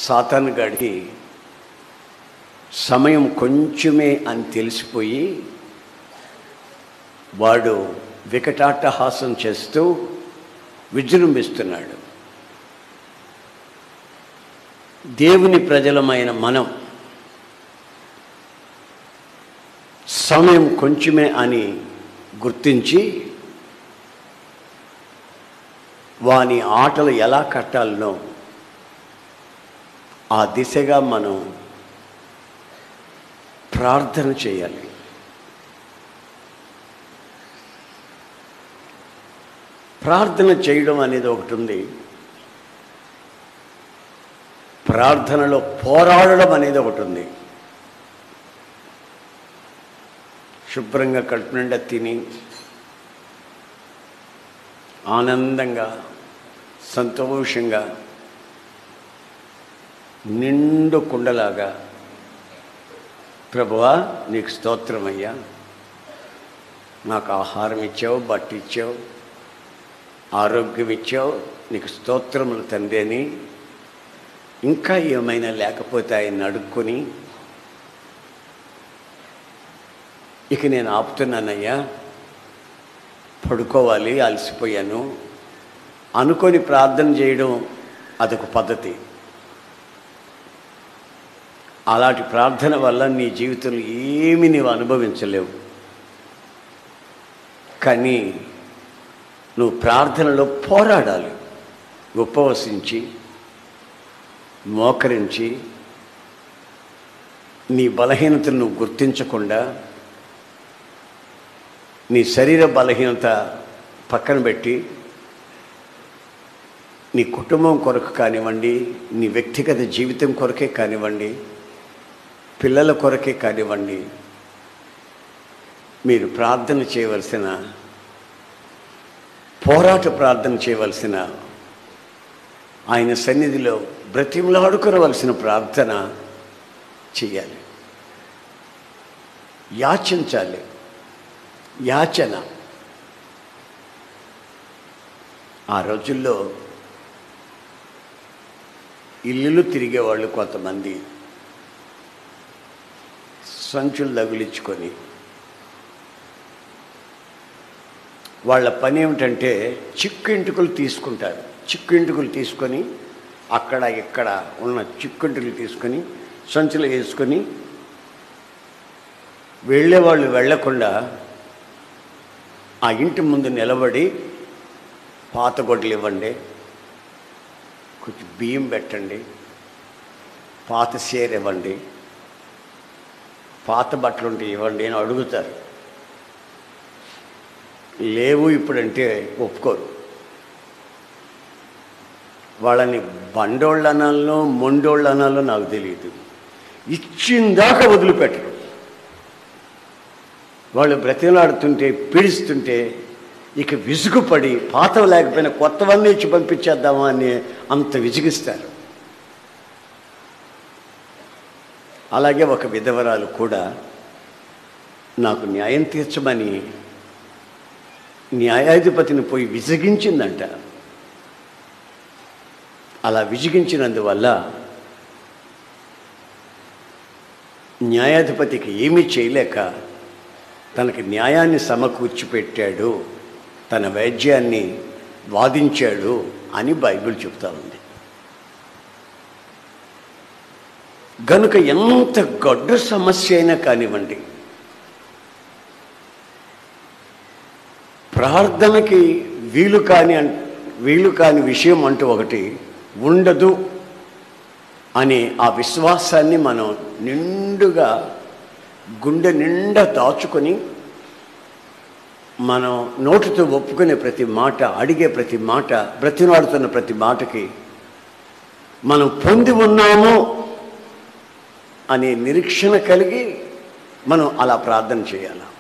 సాతాను గడికి సమయం కొంచెమే అని తెలిసిపోయి వాడు వికటాట్టహాసం చేస్తూ విజృంభిస్తున్నాడు దేవుని ప్రజలమైన మనం సమయం కొంచెమే అని గుర్తించి వాని ఆటలు ఎలా కట్టాలనో ఆ దిశగా మనం ప్రార్థన చేయాలి ప్రార్థన చేయడం అనేది ఒకటి ఉంది ప్రార్థనలో పోరాడడం అనేది ఒకటి ఉంది శుభ్రంగా కడుపు నిండా తిని ఆనందంగా సంతోషంగా నిండు కుండలాగా ప్రభువా నీకు స్తోత్రమయ్యా నాకు ఆహారం ఇచ్చావు బట్ట ఇచ్చావు ఆరోగ్యం ఇచ్చావు నీకు స్తోత్రములు తండ్రి అని ఇంకా ఏమైనా లేకపోతే ఆయన అడుక్కొని ఇక నేను ఆపుతున్నానయ్యా పడుకోవాలి అలసిపోయాను అనుకొని ప్రార్థన చేయడం అదొక పద్ధతి అలాంటి ప్రార్థన వల్ల నీ జీవితంలో ఏమి నీవు అనుభవించలేవు కానీ నువ్వు ప్రార్థనలో పోరాడాలి ఉపవసించి మోకరించి నీ బలహీనతను నువ్వు గుర్తించకుండా నీ శరీర బలహీనత పక్కన పెట్టి నీ కుటుంబం కొరకు కానివ్వండి నీ వ్యక్తిగత జీవితం కొరకే కానివ్వండి పిల్లల కొరకే కానివ్వండి మీరు ప్రార్థన చేయవలసిన పోరాట ప్రార్థన చేయవలసిన ఆయన సన్నిధిలో బ్రతిమలాడుకోవలసిన ప్రార్థన చేయాలి యాచించాలి యాచన ఆ రోజుల్లో ఇల్లులు తిరిగేవాళ్ళు కొంతమంది సంచులు తగిలించుకొని వాళ్ళ పని ఏమిటంటే చిక్కు ఇంటుకలు తీసుకుంటారు చిక్కు ఇంటుకలు తీసుకొని అక్కడ ఇక్కడ ఉన్న చిక్కు ఇంటుకలు తీసుకొని సంచులు వేసుకొని వెళ్ళేవాళ్ళు వెళ్ళకుండా ఆ ఇంటి ముందు నిలబడి పాత గొడ్డలు ఇవ్వండి కొంచెం బియ్యం పెట్టండి పాత సేర్ ఇవ్వండి పాత బట్టలు ఉంటే ఇవ్వండి అని అడుగుతారు లేవు ఇప్పుడంటే ఒప్పుకోరు వాళ్ళని బండోళ్ళు అనాలో మొండోళ్ళు అనాలో నాకు తెలియదు ఇచ్చిందాకా వదిలిపెట్టరు వాళ్ళు బ్రతిలాడుతుంటే పీడిస్తుంటే ఇక విసుగుపడి పాతవి లేకపోయినా కొత్తవన్నీ ఇచ్చి పంపించేద్దామా అని అంత విసిగిస్తారు అలాగే ఒక విధవరాలు కూడా నాకు న్యాయం తీర్చమని న్యాయాధిపతిని పోయి విసిగించిందంట అలా విసిగించినందువల్ల న్యాయాధిపతికి ఏమీ చేయలేక తనకి న్యాయాన్ని సమకూర్చి పెట్టాడు తన వైద్యాన్ని వాదించాడు అని బైబిల్ చెప్తా ఉంది గనుక ఎంత గొడ్డ సమస్య అయినా కానివ్వండి ప్రార్థనకి వీలు కాని అన్- వీలు కాని విషయం అంటూ ఒకటి ఉండదు అనే ఆ విశ్వాసాన్ని మనం నిండుగా గుండె నిండా దాచుకొని మనం నోటితో ఒప్పుకునే ప్రతి మాట అడిగే ప్రతి మాట బ్రతినాడుతున్న ప్రతి మాటకి మనం పొంది ఉన్నాము అనే నిరీక్షణ కలిగి మనం అలా ప్రార్థన చేయాలి